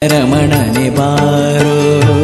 ರಮಣನೆ ಬಾರೋ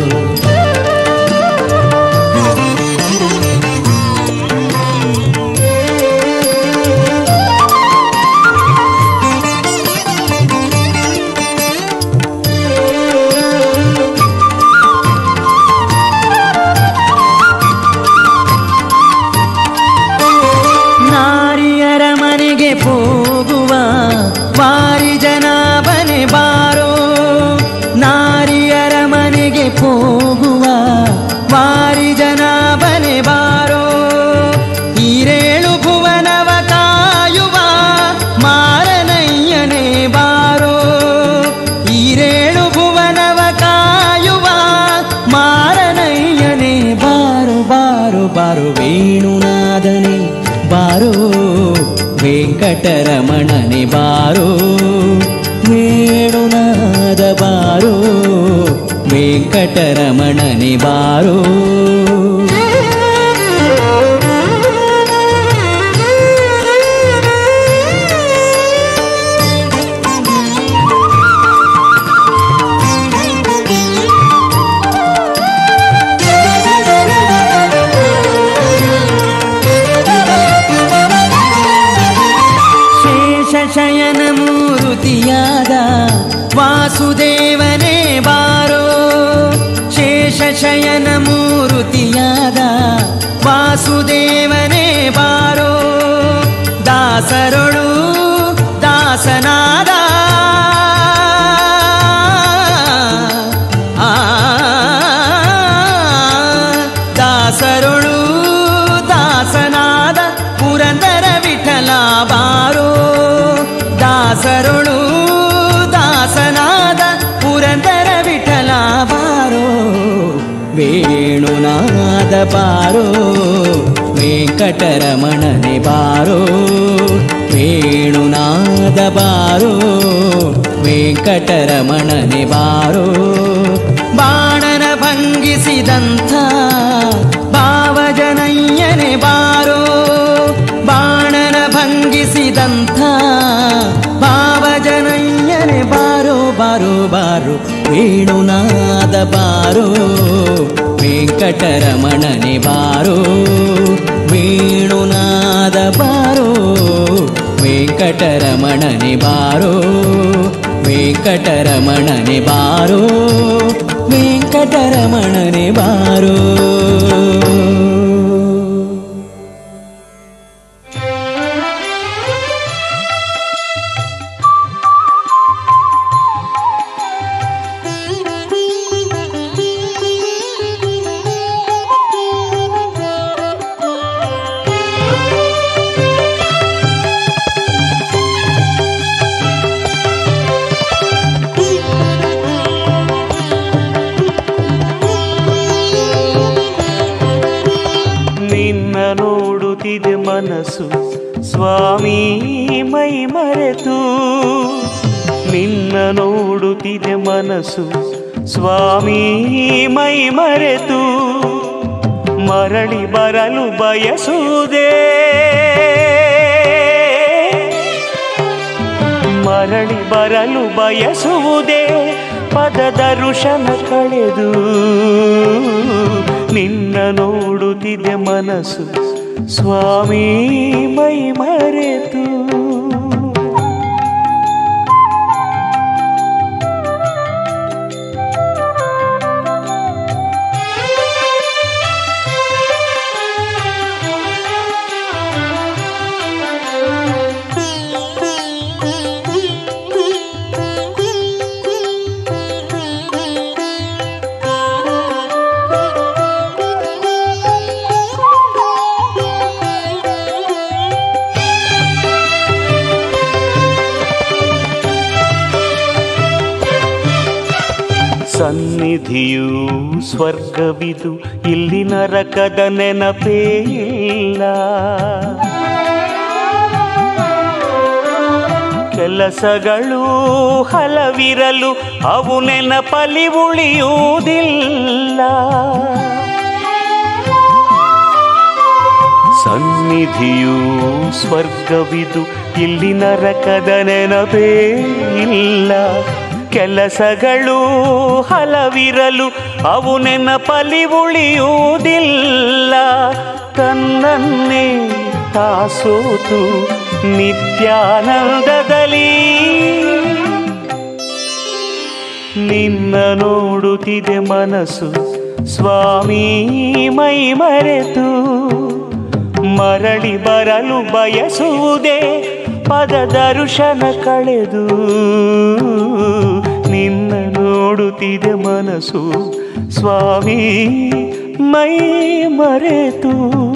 ನಾರಿಯರ ಮನೆಗೆ ಹೋಗುವ ವಾರಿ ಜನಾಭನೆ ಬಾರೋ ನಾರಿಯರ ಮನೆಗೆ ಹೋಗುವ ವಾರಿ ಜನಾಭನೆ ಬಾರೋ ಈರೇಳು ಭುವನವ ಕಾಯುವ ಮಾರನಯ್ಯನೇ ಬಾರೋ ಈರೇಳು ಭುವನವ ಕಾಯುವ ಮಾರನಯ್ಯನೇ ಬಾರು ಬಾರು ಬಾರು ವೇಣುನಾದನೆ ಬಾರೋ ವೆಂಕಟರಮಣನೆ ಬಾರೋ ವೇಣುನಾದ ಬಾರೋ ವೆಂಕಟರಮಣನೆ ಬಾರೋ ಶೇಷಶಯನ ಮೂರುತಿಯಾದ ವಾಸುದೇವನೇ ಬಾರೋ ಶೇಷಶಯನ ಮೂರುತಿಯಾದ ವಾಸುದೇವನೇ ಬಾರೋ ದಾಸರೊಳು ದಾಸನಾದ ಆ ದಾಸರೊಳು ದಾಸನಾದ ಪುರಂದರ ವಿಠಲ ಬಾರೋ ದಾಸರೊಳು ದಾಸನಾದ ಪುರಂದರ ವಿಠಲ ಬಾರೋ ವೇಣುನಾದ ಬಾರೋ ವೆಂಕಟರಮಣನೆ ಬಾರೋ ವೇಣುನಾದ ಬಾರೋ ವೆಂಕಟರಮಣನೆ ಬಾರೋ ಬಾಣನ ಭಂಗಿಸಿದಂಥ ಭಾವಜನಯ್ಯನೆ ಬಾರೋ ಬಾಣನ ಭಂಗಿಸಿದಂಥ ಭಾವಜನಯ್ಯನೆ ಬಾರೋ ಬಾರೋ ಬಾರೋ ವೇಣುನಾದ ಬಾರೋ ವೆಂಕಟರಮಣನೆ ಬಾರೋ ವೇಣುನಾದ ಬಾರೋ ವೆಂಕಟರಮಣನೆ ಬಾರೋ ವೆಂಕಟರಮಣನೆ ಬಾರೋ ವೆಂಕಟರಮಣನೆ ಬಾರೋ ನಿನ್ನ ನೋಡುತ್ತಿದೆ ಮನಸ್ಸು ಸ್ವಾಮಿ ಮೈ ಮರೆತು ನಿನ್ನ ನೋಡುತ್ತಿದೆ ಮನಸ್ಸು ಸ್ವಾಮಿ ಮೈ ಮರೆತು ಮರಳಿ ಬರಲು ಬಯಸುವುದೇ ಮರಳಿ ಬರಲು ಬಯಸುವುದೇ ಪದದ ಋಷನ ಕಳೆದು ನಿನ್ನ ನೋಡುತ್ತಿದೆ ಮನಸ್ಸು ಸ್ವಾಮಿ ಮೈ ಮರೆತು ಸನ್ನಿಧಿಯು ಸ್ವರ್ಗವಿದು ಇಲ್ಲಿ ನರಕದ ನೆನಪೇ ಇಲ್ಲ ಕೆಲಸಗಳು ಹಲವಿರಲು ಅವು ನೆನಪಲಿ ಉಳಿಯುವುದಿಲ್ಲ ಸನ್ನಿಧಿಯು ಸ್ವರ್ಗವಿದು ಇಲ್ಲಿ ನರಕದ ನೆನಪೇ ಇಲ್ಲ ಕೆಲಸಗಳು ಹಲವಿರಲು ಅವು ನೆನಪಲಿ ಉಳಿಯುವುದಿಲ್ಲ ತನ್ನನ್ನೇ ತಾಸೋತು ನಿತ್ಯಾನಂದದಲ್ಲಿ ನಿನ್ನ ನೋಡುತ್ತಿದೆ ಮನಸ್ಸು ಸ್ವಾಮಿ ಮೈ ಮರೆತು ಮರಳಿ ಬರಲು ಬಯಸುವುದೇ ಪದ ದರ್ಶನ ಕಳೆದು ನಿನ್ನ ನೋಡುತ್ತಿದೆ ಮನಸ್ಸು ಸ್ವಾಮಿ ಮೈ ಮರೆತು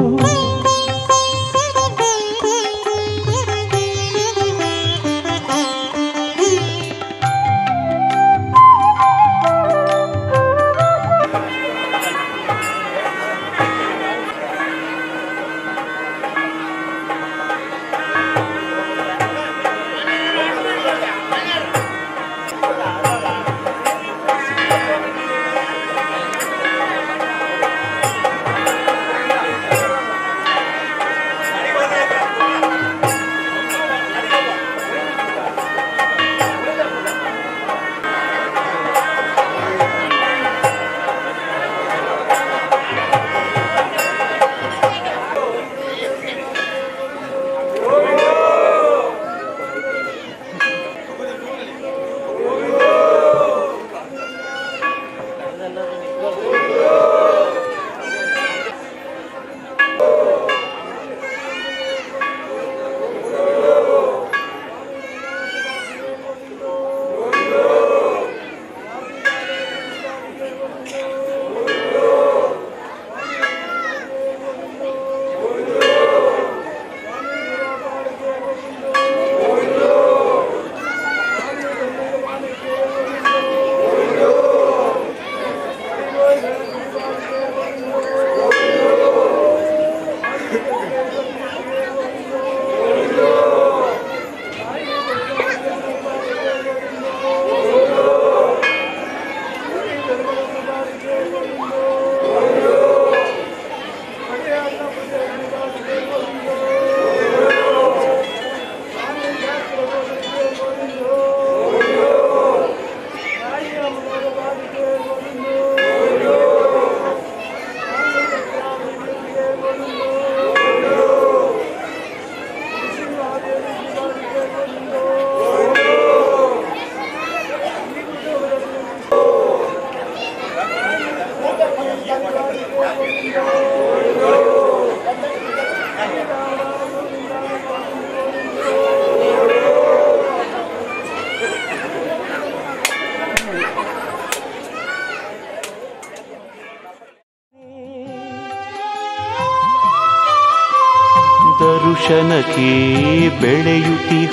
ದರುಶನಕ್ಕೆ ಬೆಳೆಯುತ್ತಿಹ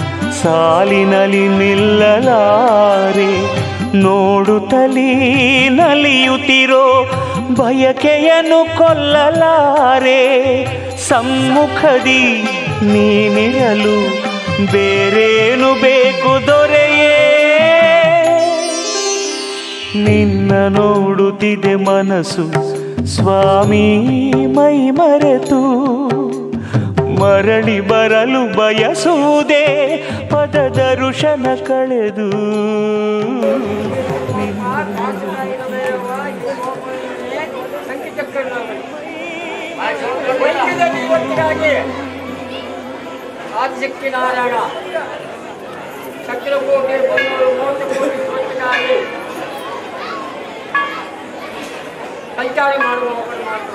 ಸಾಲಿನಲ್ಲಿ ನಿಲ್ಲಲಾರೆ ನೋಡುತ್ತಲೀ ನಲಿಯುತ್ತಿರೋ ಬಯಕೆಯನ್ನು ಕೊಲ್ಲಲಾರೆ ಸಮ್ಮುಖದಿ ನೀನಿರಲು ಬೇರೇನು ಬೇಕು ದೊರೆಯೇ ನಿನ್ನ ನೋಡುತ್ತಿದೆ ಮನಸ್ಸು ಸ್ವಾಮಿ ಮೈ ಮರೆತು ಮರಳಿ ಬರಲು ಬಯಸುವುದೇ ಪದ ದರುಶನ ಕಳೆದು ಇವತ್ತಿಗಾಗಿ ಆದಿಶಕ್ತಿ ನಾರಾಯಣ ಸಕಲ ಕೋಟಿ ಮುನ್ನೂರು ಮೂವತ್ತು ಕೋಟಿ ಇವತ್ತಿಗಾಗಿ ಸಂಚಾರ ಮಾಡುವ ಒಬ್ಬರು ಮಾತ್ರ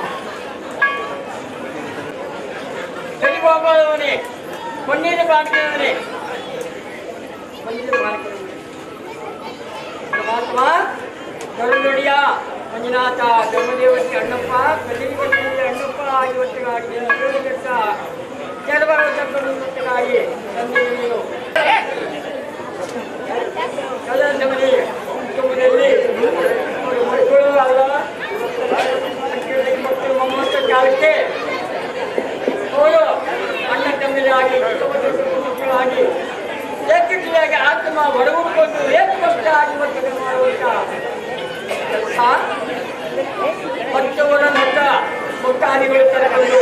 ಸರಿಬೋಗದವನೇ ಪನ್ನೀರ ಬಾಂಕಿದವನೇ ಪನ್ನೀರ ಬಾಂಕಿದವನೇ ಪರಮಾತ್ಮ ಗರುಡಿಯ ಮಂಜುನಾಥ ಧರ್ಮದೇವತಿ ಅಣ್ಣಪ್ಪ ಕಲಿಯುಗದಲ್ಲಿ ಅಣ್ಣಪ್ಪ ಇವತ್ತಿಗಾಗಿ ಬೆಟ್ಟ ಕೆಲವರು ಇವತ್ತಿಗಾಗಿ ತಂದೆ ನೀನು ಕಳೆದ ಮನೆ ಕುಟುಂಬದಲ್ಲಿ ಅವರು ಮಕ್ಕಳು ಅಲ್ಲ ಮಕ್ಕಳು ಮೊಮ್ಮಕ್ಕ ಕಾಲಕ್ಕೆ ಅವರು ಅಣ್ಣ ತಮ್ಮರಾಗಿ ಮಕ್ಕಳಾಗಿ ಏಕಕ್ರಿಯಾಗಿ ಆತ್ಮ ಹೊರಗುಡ್ಕೊಂಡು ಏಕಪಕ್ಷ ಆಗಿ ವರ್ತನೆ ಮಾಡುವಂತ ಕೆಲಸ ಮತ್ತವರ ಮಕ್ಕ ಮುಕ್ಕಾದಿಗಳು ಕರೆಕೊಂಡು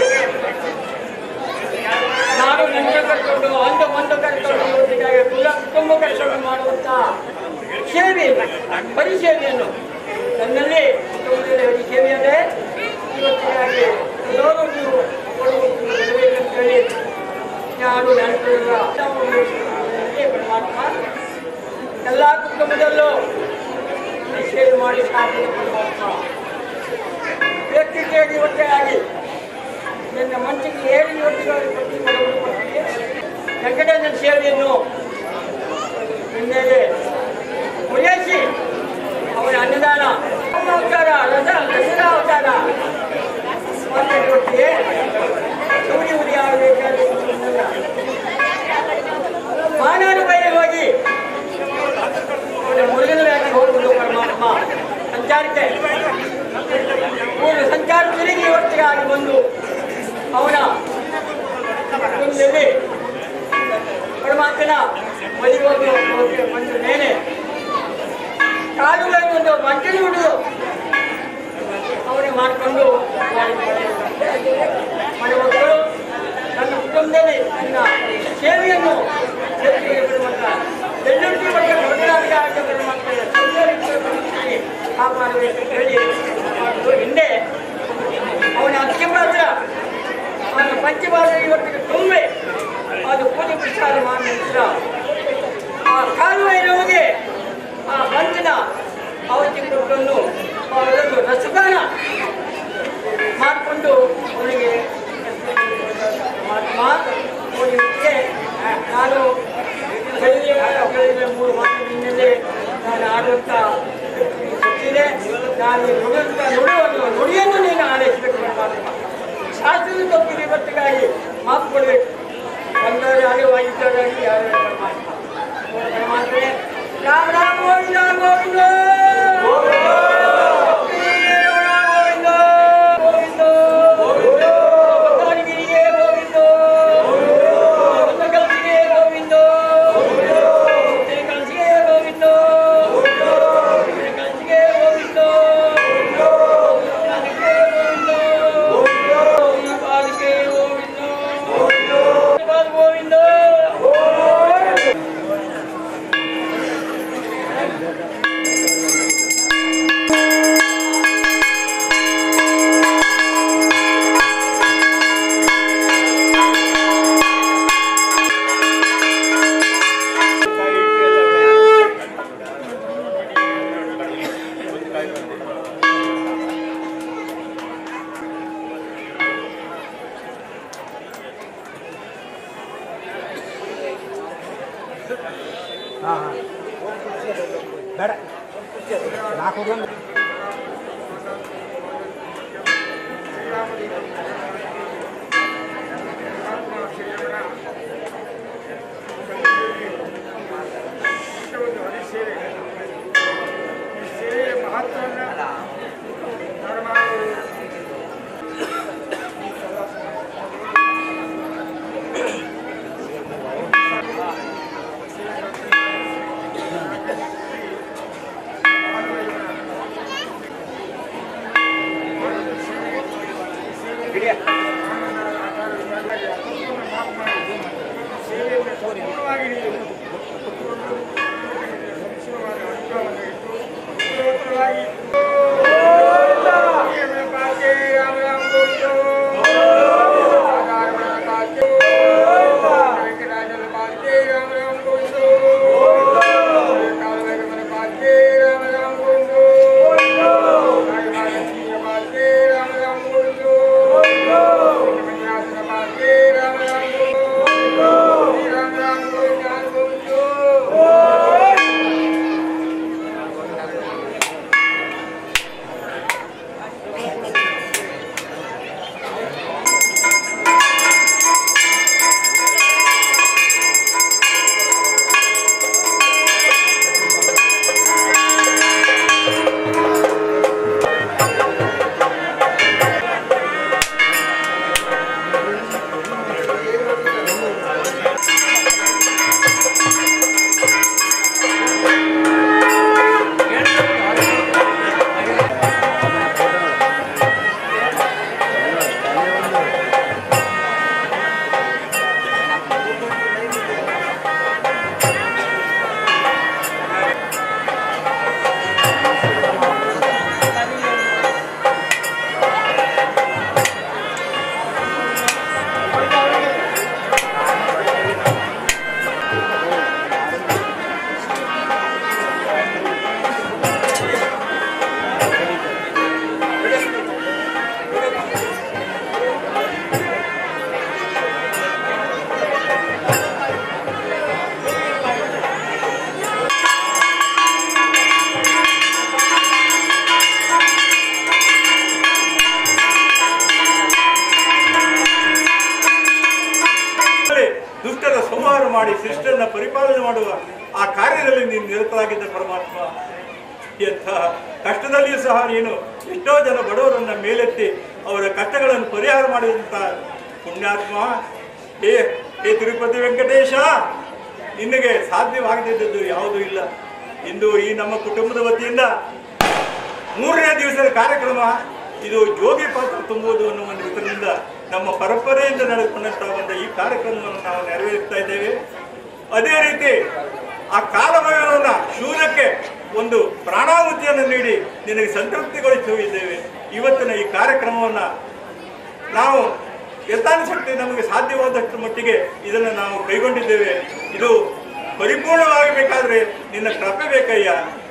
ನಾನು ನನ್ನ ಕರ್ಕೊಂಡು ಅಂದು ಒಂದು ಕರ್ಕೊಂಡು ಇವತ್ತಿಗಾಗಿ ಕುಲ ಕುಟುಂಬ ಕರ್ಕೊಂಡು ಮಾಡುವಂತ ಸೇವೆಯನ್ನು ಪರಿಸೇವೆಯನ್ನು ನನ್ನಲ್ಲಿ ಸಮುದಾಯದ ಹರಿ ಸೇವೆ ಅಂದರೆ ಇವತ್ತಿಗಾಗಿ ಎಲ್ಲರೂ ನೀವು ಕೊಡಬೇಕಂತ ಹೇಳಿ ಯಾರು ನೆನಪಿಲ್ಲ ಪರಮಾತ್ಮ ಎಲ್ಲ ಕುಟುಂಬದಲ್ಲೂ ಈ ಸೇವೆ ಮಾಡಿ ಸಾಕಿದ ಪರಮಾತ್ಮ ವ್ಯಕ್ತಿಗೆ ಒಟ್ಟಾಗಿ ನನ್ನ ಮನಸ್ಸಿಗೆ ಏಳು ಒಟ್ಟಿಗಾಗಿ ಪ್ರತಿ ವೆಂಕಟೇಶನ ಸೇವೆಯನ್ನು ನಿನ್ನೆಗೆ ಮುರಿಯಿಸಿ ಅವರ ಅನ್ನದಾನ ಅವತಾರ ರಸ ದಸರಾ ಅವತಾರ ಒಟ್ಟಿಗೆ ಸೂರ್ಯ ಉದಯ ಆಗಬೇಕಾದ ಮಾನವನ ಹೋಗಿ ಅವನ ಮುರುಗನವಾಗಿ ಹೋಗುವುದು ಪರಮಾತ್ಮ ಸಂಚಾರಕ್ಕೆ ಮೂರು ಸಂಚಾರ ತಿರುಗಿ ಒಟ್ಟಿಗಾಗಿ ಬಂದು ಅವನ ಕುಂದಲ್ಲಿ ಪರಮಾತ್ಮನ ಬಳಿ ಹೋಗಿ ಹೋಗಿ ಬಂದ ಮೇಲೆ ಕಾಲುಗಳನ್ನು ಒಂದು ಮಂಟಲಿ ಹಿಡಿದು ಅವನಿಗೆ ಮಾಡಿಕೊಂಡು ಮನೆ ಮಕ್ಕಳು ನನ್ನ ಕುಟುಂಬದಲ್ಲಿ ನನ್ನ ಸೇವೆಯನ್ನು ಸೇವೆಗೆ ಬಿಡುವಂತ ಬೆಳ್ಳುಂಟಿ ಬಗ್ಗೆ ಮೊದಲಾಗಿ ಆಟ ಬರುವಂತ ಕಾಪಾಡಬೇಕು ಹೇಳಿ ಮಾಡುವುದು ಹಿಂದೆ ಅವನ ಅತ್ಯಂತ ಅವನ ಪಂಚಭಾಗ ಇವತ್ತಿಗೆ ತುಂಬೆ ಅದು ಪೂಜೆ ಪ್ರಚಾರ ಮಾಡಿದ ನಂತರ ಆ ಕಾಲುವೆ ರೋಗಿಗೆ ಆ ಬಂಧನ ಅವತ್ತಿ ಕೊಟ್ಟನ್ನು ಅವರನ್ನು ರಸದಾನ ಮಾಡಿಕೊಂಡು ಅವನಿಗೆ ಮಹಾತ್ಮ ಅವನಿಗೆ ನಾನು ಬೆಳಿಗ್ಗೆ ಬೆಳಿಗ್ಗೆ ಮೂರು ಮಾಸದ ಹಿನ್ನೆಲೆ ನಾನು ಆಡುವಂಥ ಗೊತ್ತಿದೆ ನಾನು ಈ ನುಡಿಯುವಂಥ ನುಡಿಯನ್ನು ನುಡಿಯನ್ನು ನೀನು ಆಡೈಸಬೇಕು ಪರಮಾತ್ಮ ಶಾಸ್ತ್ರದ ತಪ್ಪಿಗೆ ಇವತ್ತಿಗಾಗಿ ಮಾತು ಕೊಡಬೇಕು ಬಂದವರು ಅರಿವಾಗಿದ್ದಾರೆ ಯಾರು ಪರಮಾತ್ಮ ಪರಮಾತ್ಮನೇ ರಾಮ ರಾಮ ಗೋವಿಂದ ಗೋವಿಂದ ಗೋವಿಂದ ಗೋವಿಂದ ಗೋವಿಂದ ಗೋವಿಂದ ಕಲ್ಸಿಗೆ ಗೋವಿಂದ ಕಲ್ಸಿಗೆ ಗೋವಿಂದ ಕಲ್ಸಿಗೆ ಗೋವಿಂದ ಪಾಲಿಕೆ ಗೋವಿಂದ ಪಾಲಿಕೆ ಗೋವಿಂದ ಗೋವಿಂದ ಬೇಡ ನಾಲ್ಕು ಹುಡುಗಂದು Ram Ram Guru Jnana Guru ಮಾಡುವ ಆ ಕಾರ್ಯದಲ್ಲಿ ನೀನು ನಿರತರಾಗಿದ್ದ ಪರಮಾತ್ಮ ಎಂಥ ಕಷ್ಟದಲ್ಲಿಯೂ ಸಹ ನೀನು ಎಷ್ಟೋ ಜನ ಬಡವರನ್ನ ಮೇಲೆತ್ತಿ ಅವರ ಕಷ್ಟಗಳನ್ನು ಪರಿಹಾರ ಮಾಡಿದಂಥ ಪುಣ್ಯಾತ್ಮ ಹೇ ಹೇ ತಿರುಪತಿ ವೆಂಕಟೇಶ ನಿನಗೆ ಸಾಧ್ಯವಾಗದಿದ್ದದ್ದು ಯಾವುದೂ ಇಲ್ಲ ಇಂದು ಈ ನಮ್ಮ ಕುಟುಂಬದ ವತಿಯಿಂದ ಮೂರನೇ ದಿವಸದ ಕಾರ್ಯಕ್ರಮ ಇದು ಜೋಗಿ ಪಾತ್ರ ತುಂಬುವುದು ಅನ್ನೋ ಒಂದು ಹೆಸರಿನಿಂದ ನಮ್ಮ ಪರಂಪರೆಯಿಂದ ನಡೆದುಕೊಂಡಂತಹ ಒಂದು ಈ ಕಾರ್ಯಕ್ರಮವನ್ನು ನಾವು ನೆರವೇರಿಸ್ತಾ ಇದ್ದೇವೆ ಅದೇ ರೀತಿ ಆ ಕಾಲಭೈರವನ ಶೂರಕ್ಕೆ ಒಂದು ಪ್ರಾಣಾಹುತಿಯನ್ನು ನೀಡಿ ನಿನಗೆ ಸಂತೃಪ್ತಿಗೊಳಿಸುತ್ತಿದ್ದೇವೆ ಇವತ್ತಿನ ಈ ಕಾರ್ಯಕ್ರಮವನ್ನು ನಾವು ಯಥಾಶಕ್ತಿ ನಮಗೆ ಸಾಧ್ಯವಾದಷ್ಟು ಮಟ್ಟಿಗೆ ಇದನ್ನು ನಾವು ಕೈಗೊಂಡಿದ್ದೇವೆ ಇದು ಪರಿಪೂರ್ಣವಾಗಬೇಕಾದ್ರೆ ನಿನ್ನ ಕೃಪೆ ಬೇಕಯ್ಯ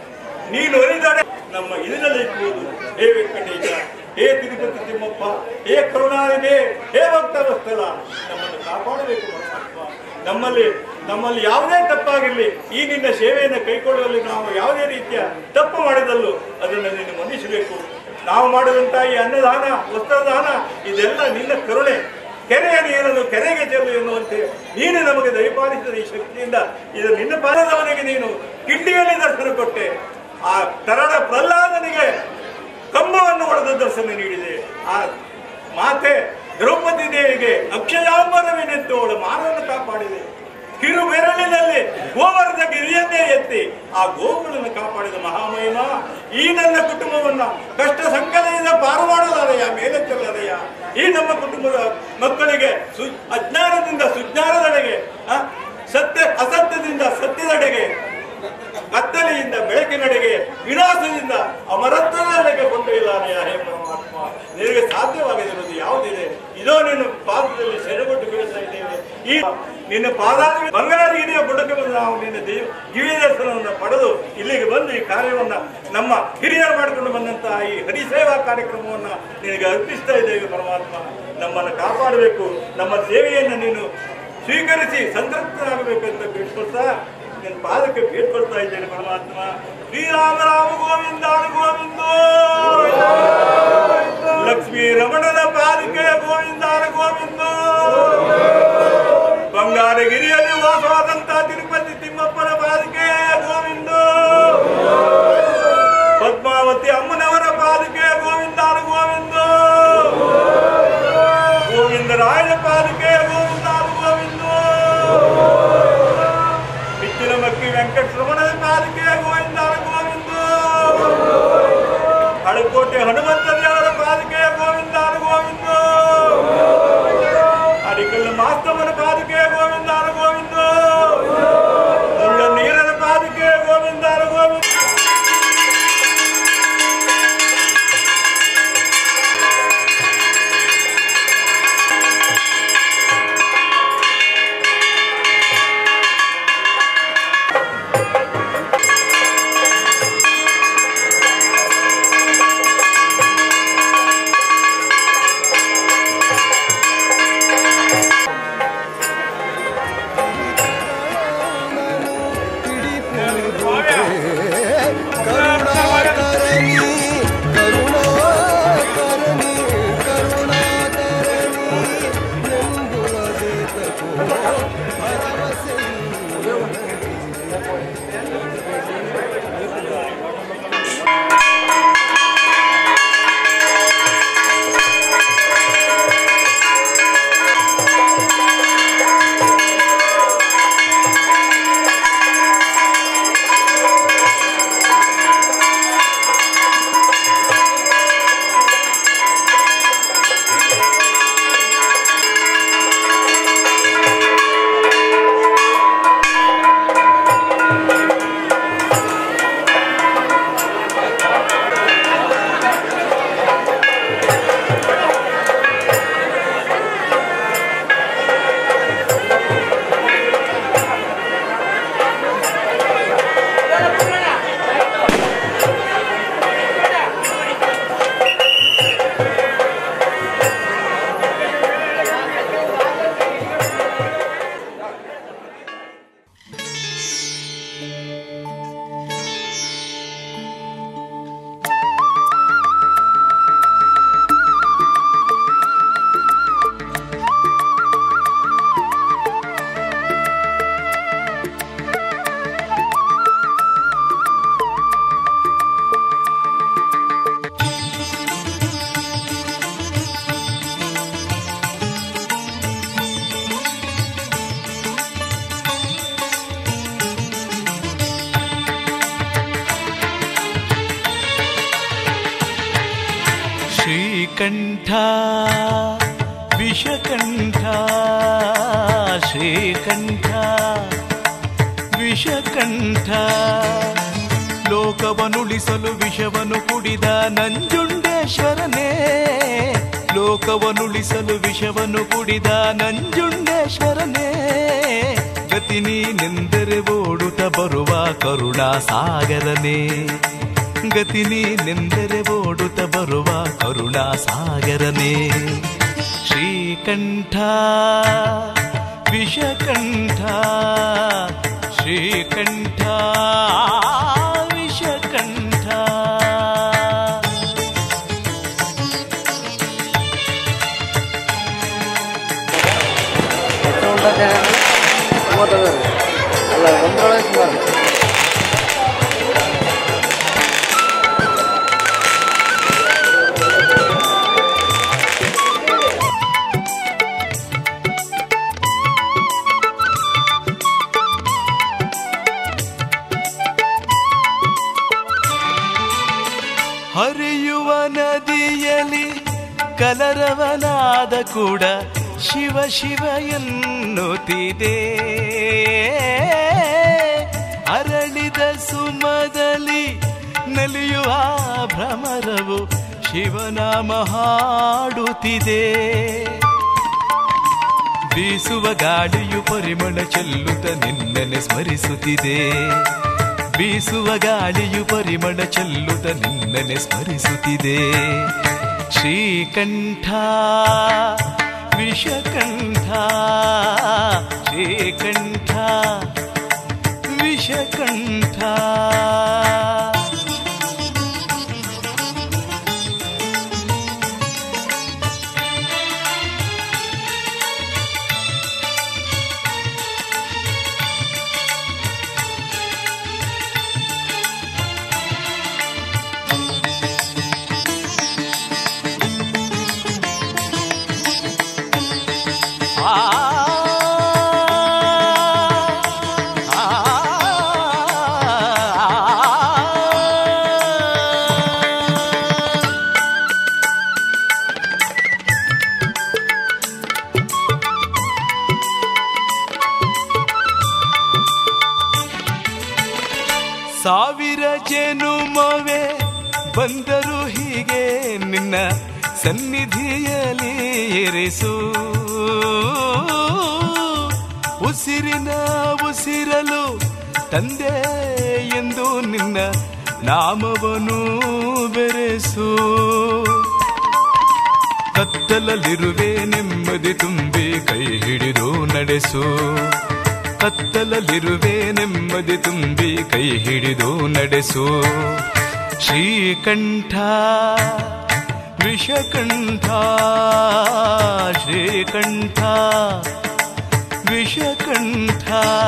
ನೀನು ಒಲಿದಡೆ ನಮ್ಮ ಇದರಲ್ಲಿ ಇರ್ಬೋದು ಹೇ ವೆಂಕಟೇಶ ಹೇ ತಿರುಪತಿ ತಿಮ್ಮಪ್ಪ ಹೇ ಕರುಣಾನಿಧಿ ಹೇ ಭಕ್ತ ವತ್ಸಲ ನಮ್ಮನ್ನು ಕಾಪಾಡಬೇಕು ಪರಮಾತ್ಮ ನಮ್ಮಲ್ಲಿ ನಮ್ಮಲ್ಲಿ ಯಾವುದೇ ತಪ್ಪಾಗಿರಲಿ ಈ ನಿನ್ನ ಸೇವೆಯನ್ನು ಕೈಗೊಳ್ಳುವಲ್ಲಿ ನಾವು ಯಾವುದೇ ರೀತಿಯ ತಪ್ಪು ಮಾಡಿದಲ್ಲೂ ಅದನ್ನು ನೀನು ಮನ್ನಿಸಬೇಕು ನಾವು ಮಾಡಿದಂಥ ಈ ಅನ್ನದಾನ ವಸ್ತ್ರದಾನ ಇದೆಲ್ಲ ನಿನ್ನ ಕರುಣೆ ಕೆರೆಯ ನೀರನ್ನು ಕೆರೆಗೆ ಚೆಲ್ಲು ಎನ್ನುವಂತೆ ನೀನು ನಮಗೆ ದಯಪಾಲಿಸಿದ ಈ ಶಕ್ತಿಯಿಂದ ಇದು ನಿನ್ನ ಪಾದದವನಿಗೆ ನೀನು ಕಿಂಡಿಯಲ್ಲಿ ದರ್ಶನ ಕೊಟ್ಟೆ ಆ ತರಣ ಪ್ರಹ್ಲಾದನಿಗೆ ಕಂಬವನ್ನು ಹೊಡೆದ ದರ್ಶನ ನೀಡಿದೆ ಆ ಮಾತೆ ದ್ರೌಪದಿ ದೇವಿಗೆ ಅಕ್ಷಯಾಂಬರವೆನೆತ್ತು ಅವಳ ಮಾನವನ್ನು ಕಾಪಾಡಿದೆ ಕಿರು ಬೆರಳಿನಲ್ಲಿ ಗೋವರ್ಧ ಗಿರಿಯನ್ನೇ ಎತ್ತಿ ಆ ಗೋವುಗಳನ್ನು ಕಾಪಾಡಿದ ಮಹಾಮಹಿಮ ಈ ನನ್ನ ಕುಟುಂಬವನ್ನ ಕಷ್ಟ ಸಂಕಲದಿಂದ ಪಾರು ಮಾಡಲಾರೆಯ ಮೇಲೆತ್ತಲಾರೆಯ ಈ ನಮ್ಮ ಕುಟುಂಬದ ಮಕ್ಕಳಿಗೆ ಸು ಅಜ್ಞಾನದಿಂದ ಸುಜ್ಞಾನದೆಡೆಗೆ ಆ, ಸತ್ಯ ಅಸತ್ಯದಿಂದ ಸತ್ಯದೆಡೆಗೆ ಕತ್ತಲೆಯಿಂದ ಬೆಳಕಿನಡೆಗೆ ವಿನಾಶದಿಂದ ಅಮರತ್ವದೆಡೆಗೆ ಕೊಂಡೊಯ್ಯಲಾರೆಯ ಹೇ ಪರಮಾತ್ಮ ನಿನಗೆ ಸಾಧ್ಯವಾಗಿರುವುದು ಯಾವುದಿದೆ ಇದೋ ನಿನ್ನ ಪಾದದಲ್ಲಿ ಸೆರೆಗೊಟ್ಟು ಬೀಳ್ತಾ ಇದ್ದೇವೆ ಈ ನಿನ್ನ ಪಾದಾದಿ ಬಂಗಾರಗಿರಿಯ ಬುಡಕ್ಕೆ ಬಂದು ನಾವು ನಿನ್ನ ದೇವ ದಿವ್ಯ ದರ್ಶನವನ್ನು ಪಡೆದು ಇಲ್ಲಿಗೆ ಬಂದು ಈ ಕಾರ್ಯವನ್ನ ನಮ್ಮ ಹಿರಿಯರು ಮಾಡಿಕೊಂಡು ಬಂದಂತಹ ಈ ಹರಿಸೇವಾ ಕಾರ್ಯಕ್ರಮವನ್ನ ನಿನಗೆ ಅರ್ಪಿಸ್ತಾ ಇದ್ದೇವೆ ಪರಮಾತ್ಮ ನಮ್ಮನ್ನು ಕಾಪಾಡಬೇಕು ನಮ್ಮ ಸೇವೆಯನ್ನು ನೀನು ಸ್ವೀಕರಿಸಿ ಸಂತೃಪ್ತರಾಗಬೇಕು ಅಂತ ಬೇಡ್ಕೊಳ್ತಾ ನಿನ್ನ ಪಾದಕ್ಕೆ ಬೇಡ್ಕೊಳ್ತಾ ಇದ್ದೇನೆ ಪರಮಾತ್ಮ ಶ್ರೀರಾಮ ರಾಮ ಗೋವಿಂದ ಗೋವಿಂದ ಲಕ್ಷ್ಮೀ ರಮಣನ ಪಾದಕ್ಕೆ ಗೋವಿಂದ ಗೋವಿಂದ ಬಂಗಾರಗಿರಿಯಲ್ಲಿ ವಾಸವಾದಂತಹ ತಿರುಪತಿ ತಿಮ್ಮಪ್ಪನ ಪಾದಕ್ಕೆ ಗೋವಿಂದ ಪದ್ಮಾವತಿ ಅಮ್ಮನವರ ಪಾದಕ್ಕೆ ಗೋವಿಂದ ಗೋವಿಂದ ಗೋವಿಂದ ರಾಯನ ಪಾದಕ್ಕೆ ಗೋವಿಂದ ಗೋವಿಂದ ಬಿಚ್ಚಿನ ಮಕ್ಕಿ ವೆಂಕಟರಮಣನ ಪಾದಕ್ಕೆ ಗೋವಿಂದ ಗೋವಿಂದ ಶ್ರೀಕಂಠ ವಿಷಕಂಠ ಶ್ರೀಕಂಠ ವಿಷಕಂಠ ಲೋಕವನುಳಿಸಲು ವಿಷವನ್ನು ಕುಡಿದ ನಂಜುಂಡೇಶ್ವರನೇ ಲೋಕವನುಳಿಸಲು ವಿಷವನ್ನು ಕುಡಿದ ನಂಜುಂಡೇಶ್ವರನೇ ಗತಿ ನೀನೆಂದರೆ ಓಡುತ್ತ ಬರುವ ಕರುಣಾ ಸಾಗರನೇ ಗತಿ ನೀನೆಂದರೆ ಓಡುತ್ತ ಬರುವ ಕರುಣಾ ಸಾಗರನೇ ಶ್ರೀಕಂಠ ವಿಷಕಂಠ ಶ್ರೀಕಂಠ ವಿಷಕಂಠ ಅಲ್ಲ ಒಂದರೊಳಗೆ ಸುಮಾರು ಹರಿಯುವ ನದಿಯಲ್ಲಿ ಕಲರವನಾದ ಕೂಡ ಶಿವ ಶಿವ ಎನ್ನುತ್ತಿದೆ ಅರಳಿದ ಸುಮದಲ್ಲಿ ನಲಿಯುವ ಭ್ರಮರವು ಶಿವನಾಮ ಹಾಡುತ್ತಿದೆ ಬೀಸುವ ಗಾಳಿಯು ಪರಿಮಳ ಚೆಲ್ಲುತ್ತ ನಿನ್ನನೆ ಸ್ಮರಿಸುತ್ತಿದೆ ಬೀಸುವ ಗಾಳಿಯು ಪರಿಮಳ ಚೆಲ್ಲುತ್ತ ನಿನ್ನನೆ ಸ್ಮರಿಸುತ್ತಿದೆ ಶ್ರೀಕಂಠ ವಿಷಕಂಠ ಶ್ರೀಕಂಠ ವಿಷಕಂಠ ಆ ಸಾವಿರ ಜನುಮವೇ ಬಂದರು ಹೀಗೆ ನಿನ್ನ ಸನ್ನಿಧಿಯಲ್ಲಿ ಇರಿಸು ಉಸಿರಿನ ಉಸಿರಲು ತಂದೆ ಎಂದು ನಿನ್ನ ನಾಮವನು ಬೆರೆಸು ಕತ್ತಲಲ್ಲಿರುವೆ ನೆಮ್ಮದಿ ತುಂಬಿ ಕೈ ಹಿಡಿದು ನಡೆಸು ಕತ್ತಲಲ್ಲಿರುವೆ ನೆಮ್ಮದಿ ತುಂಬಿ ಕೈ ಹಿಡಿದು ನಡೆಸು ಶ್ರೀಕಂಠ ವಿಷಕಂಠ ಶ್ರೀಕಂಠ ವಿಷಕಂಠ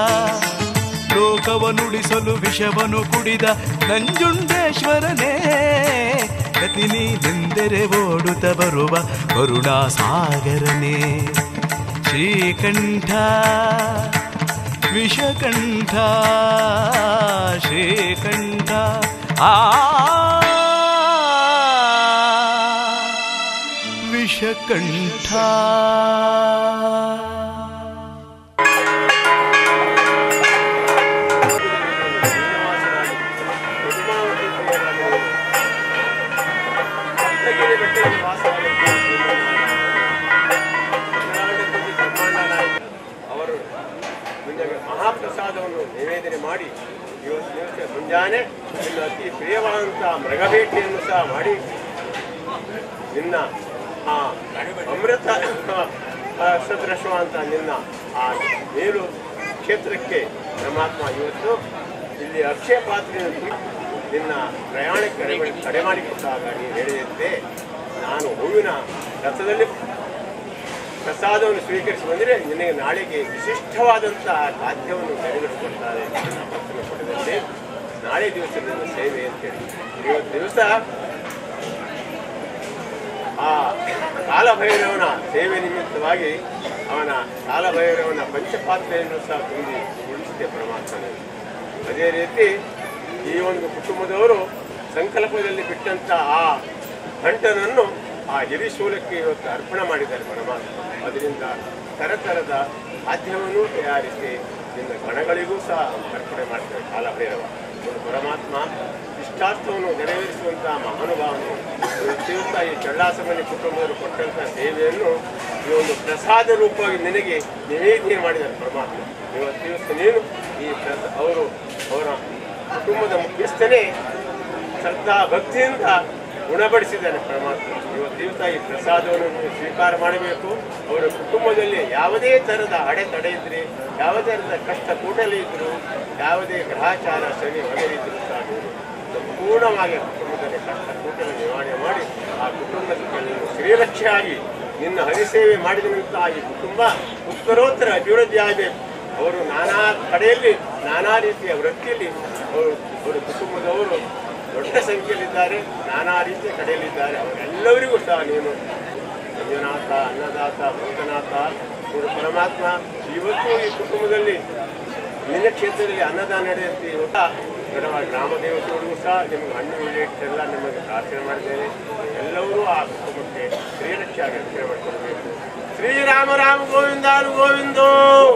ಲೋಕವನುಳಿಸಲು ವಿಷವನ್ನು ಕುಡಿದ ನಂಜುಂಡೇಶ್ವರನೇ ಗತಿ ನೀನೆಂದರೆ ಓಡುತ್ತ ಬರುವ ಕರುಣಾ ಸಾಗರನೇ ಶ್ರೀಕಂಠ ವಿಷಕಂಠ ಶ್ರೀಕಂಠ ಆ ವಿಷಕಂಠ ರತ್ನಗಿರಿ ಬೆಟ್ಟದಲ್ಲಿ ವಾಸವಾಗಿದ್ದ ಬ್ರಹ್ಮಾಂಡ ಅವರು ಮುಂಜಾನೆ ಮಹಾಪ್ರಸಾದವನ್ನು ನಿವೇದನೆ ಮಾಡಿ ಇವತ್ತು ದಿವಸ ಮುಂಜಾನೆ ನಿನ್ನ ಅತಿ ಪ್ರಿಯವಾದಂಥ ಮೃಗಭೇಟಿಯನ್ನು ಸಹ ಮಾಡಿ ನಿನ್ನ ಆ ಅಮೃತ ಆ, ಸದೃಶವಾದಂಥ ನಿನ್ನ ಆ ಮೇಲು ಕ್ಷೇತ್ರಕ್ಕೆ ಪರಮಾತ್ಮ ಇವತ್ತು ಇಲ್ಲಿ ಅಕ್ಷಯ ಪಾತ್ರೆಯನ್ನು ತುಂಬಿ ನಿನ್ನ ಪ್ರಯಾಣಕ್ಕೆ ಕಡೆ ಕಡೆ ಮಾಡಿಕೊಟ್ಟಾಗ ನೀನು ಹೇಳಿದಂತೆ ನಾನು ಹೂವಿನ ರಥದಲ್ಲಿ ಪ್ರಸಾದವನ್ನು ಸ್ವೀಕರಿಸಿ ಬಂದರೆ ನಿನಗೆ ನಾಳೆಗೆ ವಿಶಿಷ್ಟವಾದಂತಹ ಖಾದ್ಯವನ್ನು ನೆರವೇರಿಸಿಕೊಡ್ತಾರೆ ಭಕ್ತನ ಪಡೆದಂತೆ ನಾಳೆ ದಿವಸ ನಿನ್ನ ಸೇವೆ ಅಂತೇಳಿ ಇವತ್ತು ದಿವಸ ಆ ಕಾಲಭೈರವನ ಸೇವೆ ನಿಮಿತ್ತವಾಗಿ ಅವನ ಕಾಲಭೈರವನ ಪಂಚಪಾತ್ರೆಯನ್ನು ಸಹ ತುಂಬಿ ಉಳಿಸಿದೆ ಪರಮಾತ್ಮನೇ ಅದೇ ರೀತಿ ಈ ಒಂದು ಕುಟುಂಬದವರು ಸಂಕಲ್ಪದಲ್ಲಿ ಬಿಟ್ಟಂತ ಆ ಗಂಟನನ್ನು ಆ ಹಿರಿಶೂಲಕ್ಕೆ ಇವತ್ತು ಅರ್ಪಣೆ ಮಾಡಿದ್ದಾರೆ ಪರಮಾತ್ಮ ಅದರಿಂದ ತರತರದ ಖಾದ್ಯವನ್ನು ತಯಾರಿಸಿ ನಿನ್ನ ಗಣಗಳಿಗೂ ಸಹ ಅರ್ಪಣೆ ಮಾಡ್ತಾರೆ ಕಾಲಭೈರವ ಒಂದು ಪರಮಾತ್ಮ ಇಷ್ಟಾರ್ಥವನ್ನು ನೆರವೇರಿಸುವಂತಹ ಮಹಾನುಭಾವನು ಇವತ್ತು ಈ ಚಳ್ಳಾಸಮನಿ ಕುಟುಂಬದವರು ಕೊಟ್ಟಂತಹ ಸೇವೆಯನ್ನು ಈ ಒಂದು ಪ್ರಸಾದ ರೂಪವಾಗಿ ನಿನಗೆ ನಿವೇದನೆ ಮಾಡಿದ್ದಾರೆ ಪರಮಾತ್ಮ ಇವತ್ತು ದಿವಸ ನೀನು ಈ ಪ್ರಸ ಅವರು ಅವರ ಕುಟುಂಬದ ಮುಖ್ಯಸ್ಥನೇ ಶ್ರದ್ಧಾ ಭಕ್ತಿಯಿಂದ ಗುಣಪಡಿಸಿದ್ದಾನೆ ಪರಮಾತ್ಮ ಇವತ್ತು ದಿವಸ ಈ ಪ್ರಸಾದವನ್ನು ನೀವು ಸ್ವೀಕಾರ ಮಾಡಬೇಕು ಅವರ ಕುಟುಂಬದಲ್ಲಿ ಯಾವುದೇ ಥರದ ಅಡೆತಡೆ ಇದ್ದರೆ ಯಾವುದೇ ಥರದ ಕಷ್ಟ ಕೂಡಲೇ ಇದ್ದರೂ ಯಾವುದೇ ಗ್ರಹಚಾರ ಶನಿ ಹೊಗೆದಿದ್ದರೂ ಸಹ ನೀವು ಸಂಪೂರ್ಣವಾಗಿ ಆ ಕುಟುಂಬದಲ್ಲಿ ಕಷ್ಟ ಕೂಟಲ ನಿವಾರಣೆ ಮಾಡಿ ಆ ಕುಟುಂಬಕ್ಕೆ ನೀನು ಶ್ರೀರಕ್ಷೆಯಾಗಿ ನಿನ್ನ ಹರಿಸೇವೆ ಮಾಡಿದ ನಂತರ ಈ ಕುಟುಂಬ ಉತ್ತರೋತ್ತರ ಅಭಿವೃದ್ಧಿ ಆಗಬೇಕು ಅವರು ನಾನಾ ಕಡೆಯಲ್ಲಿ ನಾನಾ ರೀತಿಯ ವೃತ್ತಿಯಲ್ಲಿ ಅವರು ಅವರ ಕುಟುಂಬದವರು ದೊಡ್ಡ ಸಂಖ್ಯೆಯಲ್ಲಿದ್ದಾರೆ ನಾನಾ ರೀತಿಯ ಕಡೆಯಲ್ಲಿದ್ದಾರೆ ಅವರೆಲ್ಲರಿಗೂ ಸಹ ನೀನು ಮಂಜುನಾಥ ಅನ್ನದಾತ ಭೂತನಾಥ ಇವರು ಪರಮಾತ್ಮ ಇವತ್ತು ಈ ಕುಟುಂಬದಲ್ಲಿ ನಿನ್ನ ಕ್ಷೇತ್ರದಲ್ಲಿ ಅನ್ನದಾನ ನಡೆಯುತ್ತೆ ಇವತ್ತ ನಮ್ಮ ಗ್ರಾಮ ದೇವತೆಗಳಿಗೂ ಸಹ ನಿಮಗೆ ಹಣ್ಣು ಇಟ್ಟೆಲ್ಲ ನಿಮಗೆ ಪ್ರಾರ್ಥನೆ ಮಾಡಿದ್ದೇನೆ ಎಲ್ಲರೂ ಆ ಕುಟುಂಬಕ್ಕೆ ಶ್ರೀರಕ್ಷೆಯಾಗಿ ರಕ್ಷಣೆ ಮಾಡಿಕೊಳ್ಬೇಕು ಶ್ರೀರಾಮ ರಾಮ ಗೋವಿಂದಾನು ಗೋವಿಂದೋ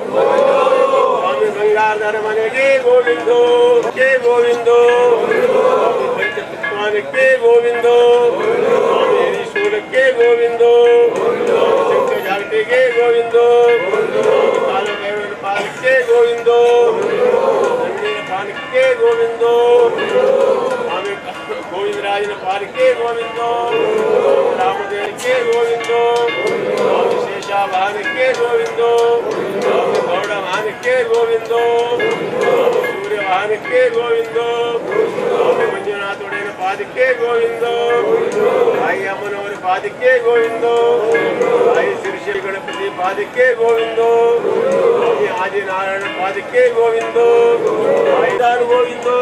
ಸ್ವಾಮಿ ಬಂಗಾರದರ ಮನೆಗೆ ಗೋವಿಂದೋ ಕೆ ಗೋವಿಂದೋ ಸ್ವಾಮಿ ಪಂಚತತ್ವಾನಕ್ಕೆ ಗೋವಿಂದೋ ಸ್ವಾಮಿ ಹರಿಶೂಲಕ್ಕೆ ಗೋವಿಂದೋ ಸ್ವಾಮಿ ಶಂಕರ ಜಾಗಟಿಗೆ ಗೋವಿಂದೋ ಸ್ವಾಮಿ ಕಾಲಭೈರವನ ಪಾದಕ್ಕೆ ಗೋವಿಂದೋ ನಂದಿನ ಪಾದಕ್ಕೆ ಗೋವಿಂದೋ ಸ್ವಾಮಿ ಗೋವಿಂದರಾಜನ ಪಾದಕ್ಕೆ ಗೋವಿಂದೋ ರಾಮದೇವಕ್ಕೆ ಗೋವಿಂದೋ ಸ್ವಾಮಿ ಶೇಷಾಭಾನಕ್ಕೆ ಗೋವಿಂದೋ ಸ್ವಾಮಿ ಗೌಡ ವಾಹನಕ್ಕೆ ಗೋವಿಂದೋ ಸ್ವಾಮಿ ಸೂರ್ಯ ವಾಹನಕ್ಕೆ ಗೋವಿಂದೋ ಸ್ವಾಮಿ ಮಂಜುನಾಥ ಒಡೆಯನ ಪಾದಕ್ಕೆ ಗೋವಿಂದೋ ತಾಯಿ ಅಮ್ಮನವರ ಪಾದಕ್ಕೆ ಗೋವಿಂದೋ ತಾಯಿ ಶಿರಸಿ ಗಣಪತಿ ಪಾದಕ್ಕೆ ಗೋವಿಂದೋ ಸ್ವಾಮಿ ಆದಿನಾರಾಯಣ ಪಾದಕ್ಕೆ ಗೋವಿಂದೋ ತಾಯಿದಾರು ಗೋವಿಂದೋ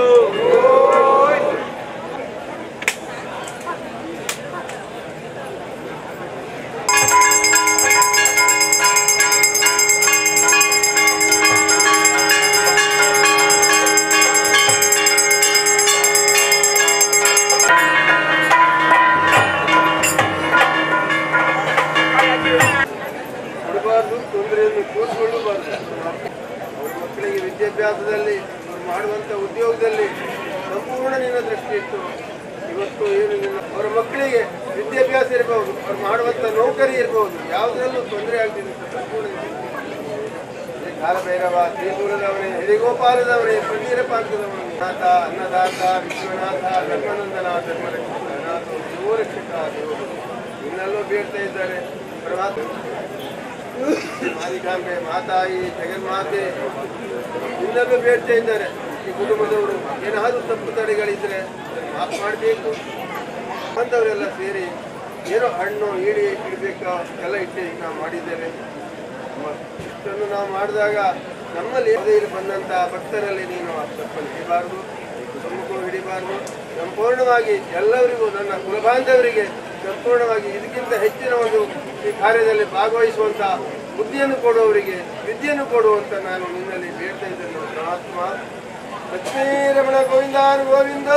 ಕೊಡಬಾರ್ದು ತೊಂದರೆಯನ್ನು ಕೂಡಿಕೊಳ್ಳಬಾರ್ದು ಅವ್ರ ಮಕ್ಕಳಿಗೆ ವಿದ್ಯಾಭ್ಯಾಸದಲ್ಲಿ ಅವ್ರು ಮಾಡುವಂಥ ಉದ್ಯೋಗದಲ್ಲಿ ಸಂಪೂರ್ಣ ನಿನ್ನ ದೃಷ್ಟಿ ಇಟ್ಟು ಇವತ್ತು ಏನು ನಿನ್ನ ಅವರ ಮಕ್ಕಳಿಗೆ ವಿದ್ಯಾಭ್ಯಾಸ ಇರಬಹುದು ಅವ್ರು ಮಾಡುವಂಥ ನೌಕರಿ ಇರಬಹುದು ಯಾವುದರಲ್ಲೂ ತೊಂದರೆ ಆಗ್ತಿದೆ ಅಂತ ಸಂಪೂರ್ಣ ನಿನ್ನ ಹೇ ಕಾಲಭೈರವ ತ್ರಿಶೂಲದವನೇ ಹಿರಿಗೋಪಾಲದವನೇ ಪನ್ನೀರಪಾಂತದವನೇ ನಾಥ ಅನ್ನದಾತ ವಿಶ್ವನಾಥ ಧರ್ಮನಂದನ ಧರ್ಮರಕ್ಷಕನಾಥ ದೇವರಕ್ಷಕ ದೇವರು ಇನ್ನೆಲ್ಲೋ ಬೇಡ್ತಾ ಇದ್ದಾರೆ ಪರಮಾತ್ಮ ಮಾಲಿಕಾಂಬೆ ಮಾತಾಯಿ ಜಗನ್ಮಾತೆ ಇನ್ನೆಲ್ಲೂ ಬೇಡ್ತಾ ಇದ್ದಾರೆ ಈ ಕುಟುಂಬದವರು ಏನಾದರೂ ತಪ್ಪು ತಡೆಗಳಿದ್ರೆ ಮಾತು ಮಾಡಬೇಕು ಬಂದವರೆಲ್ಲ ಸೇರಿ ಏನೋ ಹಣ್ಣು ಈಡಿ ಇಡಬೇಕು ಎಲ್ಲ ಇಟ್ಟು ನಾವು ಮಾಡಿದ್ದೇವೆ ಇಷ್ಟನ್ನು ನಾವು ಮಾಡಿದಾಗ ನಮ್ಮಲ್ಲಿ ಇಲ್ಲಿ ಬಂದಂಥ ಭಕ್ತರಲ್ಲಿ ನೀನು ಆ ತಪ್ಪನ್ನು ಹಿಡಿಬಾರ್ದು ಕುಟುಂಬಕ್ಕೂ ಹಿಡಿಬಾರ್ದು ಸಂಪೂರ್ಣವಾಗಿ ಎಲ್ಲರಿಗೂ ನನ್ನ ಕುಲಬಾಂಧವರಿಗೆ ಸಂಪೂರ್ಣವಾಗಿ ಇದಕ್ಕಿಂತ ಹೆಚ್ಚಿನ ಒಂದು ಈ ಕಾರ್ಯದಲ್ಲಿ ಭಾಗವಹಿಸುವಂಥ ಬುದ್ಧಿಯನ್ನು ಕೊಡುವವರಿಗೆ ವಿದ್ಯೆಯನ್ನು ಕೊಡುವಂತ ನಾನು ನಿನ್ನಲ್ಲಿ ಬೇಡ್ತಾ ಇದ್ದೇನೆ ಪರಮಾತ್ಮ ಲಕ್ಷ್ಮೀರಮಣ ಗೋವಿಂದಾನು ಗೋವಿಂದ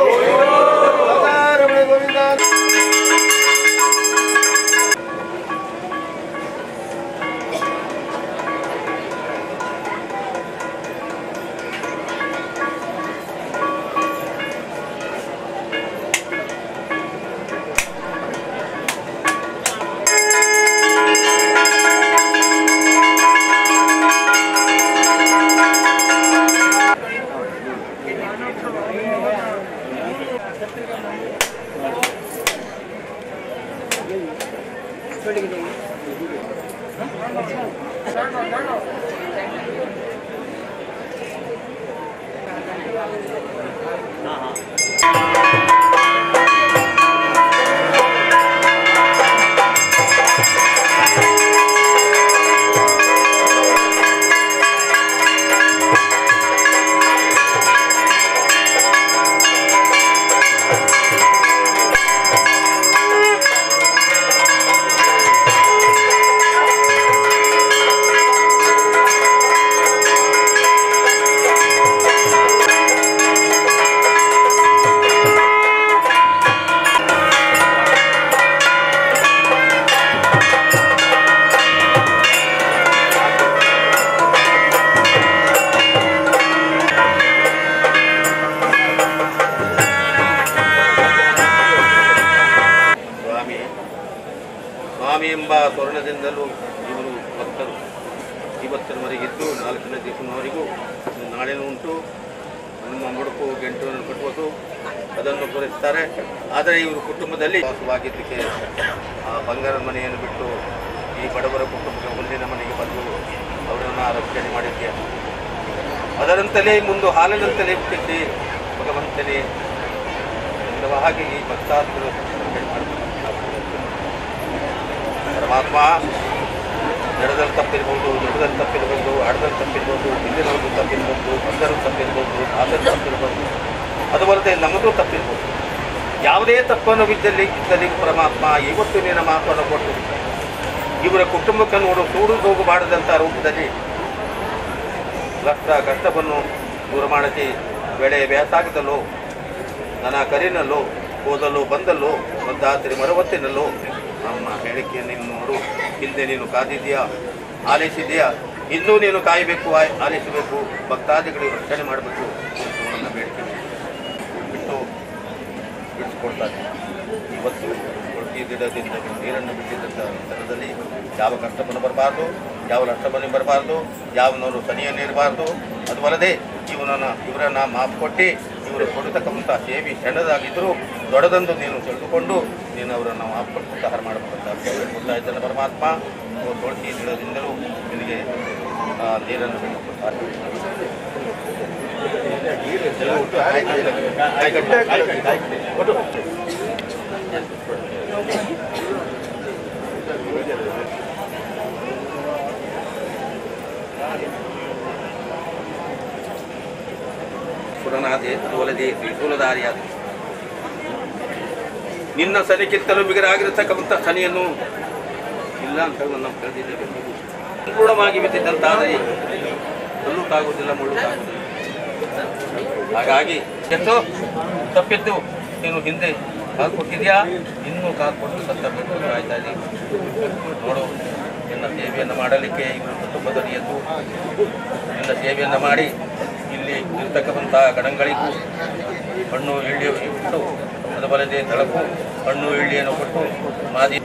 ರಮಣ ಗೋವಿಂದಾನು ಿ ಸ್ವಾಮಿ ಎಂಬ ಸ್ವರ್ಣದಿಂದಲೂ ಇವರು ಭಕ್ತರು ಇವತ್ತಿನವರೆಗಿದ್ದು ನಾಲ್ಕನೇ ದಿವಸದವರೆಗೂ ನಾಳೆನೂ ಉಂಟು ನಮ್ಮ ಮುಡುಕು ಗೆಂಟನ್ನು ಕಟ್ಟುವುದು ಅದನ್ನು ಪೂರೈಸ್ತಾರೆ ಆದರೆ ಇವರು ಕುಟುಂಬದಲ್ಲಿ ವಾಸವಾಗಿದ್ದಕ್ಕೆ ಆ ಬಂಗಾರದ ಮನೆಯನ್ನು ಬಿಟ್ಟು ಈ ಬಡವರ ಕುಟುಂಬಕ್ಕೆ ಮುಂದಿನ ಮನೆಗೆ ಬಂದು ಅವರನ್ನು ರಕ್ಷಣೆ ಮಾಡಿದ್ದೆ ಅದರಂತಲೇ ಮುಂದೆ ಹಾಲಿನಂತಲೇ ಹುಟ್ಟಿದ್ದೆ ಭಗವಂತನೇ ಎಂಬ ಹಾಗೆ ಈ ಭಕ್ತಾದಿಗಳು ರಕ್ಷಣೆ ಮಾಡಬೇಕು ಪರಮಾತ್ಮ ನಡೆದಲ್ಲಿ ತಪ್ಪಿರ್ಬೋದು ನುಡಿದಲ್ಲಿ ತಪ್ಪಿರ್ಬೋದು ಆಡದಲ್ಲಿ ತಪ್ಪಿರ್ಬೋದು ಹಿಂದಿನವ್ರದ್ದು ತಪ್ಪಿರ್ಬೋದು ಬಂದರು ತಪ್ಪಿರ್ಬೋದು ಆದಲ್ಲಿ ತಪ್ಪಿರ್ಬೋದು ಅದು ನಮ್ಮದು ತಪ್ಪಿರ್ಬೋದು ಯಾವುದೇ ತಪ್ಪನ್ನು ಬಿದ್ದಲ್ಲಿ ಇದ್ದಲ್ಲಿ ಪರಮಾತ್ಮ ಇವತ್ತು ನಿನ್ನ ಮಾತನ್ನು ಕೊಟ್ಟು ಇವರ ಕುಟುಂಬಕ್ಕೆ ನೋಡು ಸೂಡು ಹೋಗಬಾರದಂಥ ರೂಪದಲ್ಲಿ ಕಷ್ಟ ಕಷ್ಟವನ್ನು ದೂರ ಮಾಡತಿ ಬೆಳೆ ಬೇಸಾಗದಲ್ಲೋ ದನ ಕರಿನಲ್ಲೋ ಹೋದಲ್ಲೋ ಬಂದಲ್ಲೋ ಮದ್ದಾತಿರಿ ಮರವತ್ತಿನಲ್ಲೋ ನಮ್ಮ ಹೇಳಿಕೆ ನೀನು ನೋಡು ಹಿಂದೆ ನೀನು ಕಾದಿದೆಯಾ ಆಲಿಸಿದೆಯಾ ಇನ್ನೂ ನೀನು ಕಾಯಬೇಕು ಆಯ್- ಆಲಿಸಬೇಕು ಭಕ್ತಾದಿಗಳಿಗೆ ರಕ್ಷಣೆ ಮಾಡಬೇಕು ಅಂತ ನನ್ನ ಬೇಡಿಕೆ ಬಿಟ್ಟು ಬಿಡಿಸ್ಕೊಡ್ತಾರೆ ಇವತ್ತು ಕೊಡ್ತಿ ಗಿಡದಿಂದ ನೀರನ್ನು ಬಿಟ್ಟಿದ್ದಂಥ ಸ್ಥಳದಲ್ಲಿ ಯಾವ ಕಷ್ಟವನ್ನು ಬರಬಾರ್ದು ಯಾವ ನಷ್ಟವನ್ನು ಬರಬಾರ್ದು ಯಾವನವರು ಸನಿಯನ್ನು ಇರಬಾರ್ದು ಅದು ಅಲ್ಲದೆ ಇವನನ್ನು ಇವರನ್ನು ಮಾಫ್ ಕೊಟ್ಟು ಇವರು ಕೊಡತಕ್ಕಂಥ ಸೇವಿ ಸಣ್ಣದಾಗಿದ್ದರೂ ದೊಡ್ಡದೊಂದು ನೀನು ತಿಳಿದುಕೊಂಡು ನೀನು ಅವರನ್ನು ಮಾಫ್ ಕೊಟ್ಟು ಸಹಾರ ಮಾಡಬೇಕಂತ ಹೇಳ್ಕೊಡ್ತಾ ಇದ್ದಾನೆ ಪರಮಾತ್ಮ ನೀವು ತುಳಸಿ ಗಿಡದಿಂದಲೂ ನಿನಗೆ ಆ, ನೀರನ್ನು ಬಿಟ್ಟುಕೊಡ್ತಾರೆ ಸುರನಾದೆ ಅದೊಲದೆ ತ್ರಿಶೂಲಧಾರಿಯಾದ ನಿನ್ನ ಸನಿಗಿಂತಲೂ ಬಿಗರಾಗಿರತಕ್ಕಂಥ ಸನಿಯನ್ನು ಇಲ್ಲ ಅಂತ ಹೇಳಿ ನಾವು ತಿಳಿದಿದ್ದೇವೆ ಸಂಪೂರ್ಣವಾಗಿ ಬಿದ್ದಿದ್ದಂತಾದರೆ ಕಲ್ಲು ತಾಗುವುದಿಲ್ಲ ಮುಳ್ಳು ತಾಗುವುದಿಲ್ಲ ಹಾಗಾಗಿ ಎಷ್ಟೋ ತಪ್ಪಿದ್ದು ನೀನು ಹಿಂದೆ ಕಾಲು ಕೊಟ್ಟಿದ್ಯಾ ಇನ್ನೂ ಕಾಲು ಕೊಟ್ಟು ಸತ್ತಬೇಕು ಆಯ್ತಾ ಇದೆ ನೋಡು ನಿನ್ನ ಸೇವೆಯನ್ನು ಮಾಡಲಿಕ್ಕೆ ಇವರು ಕುಟುಂಬದಲ್ಲಿ ಎದ್ದು ನಿನ್ನ ಸೇವೆಯನ್ನು ಮಾಡಿ ಇಲ್ಲಿ ಇರ್ತಕ್ಕಂಥ ಗಣಗಳಿಗೂ ಹಣ್ಣು ಎಳ್ಳಿ ಇಟ್ಟು ಅದು ಬಲ್ಲದೆ ತಳಕು ಹಣ್ಣು ಎಳ್ಳಿಯನ್ನು ಕೊಟ್ಟು ಮಾದಿ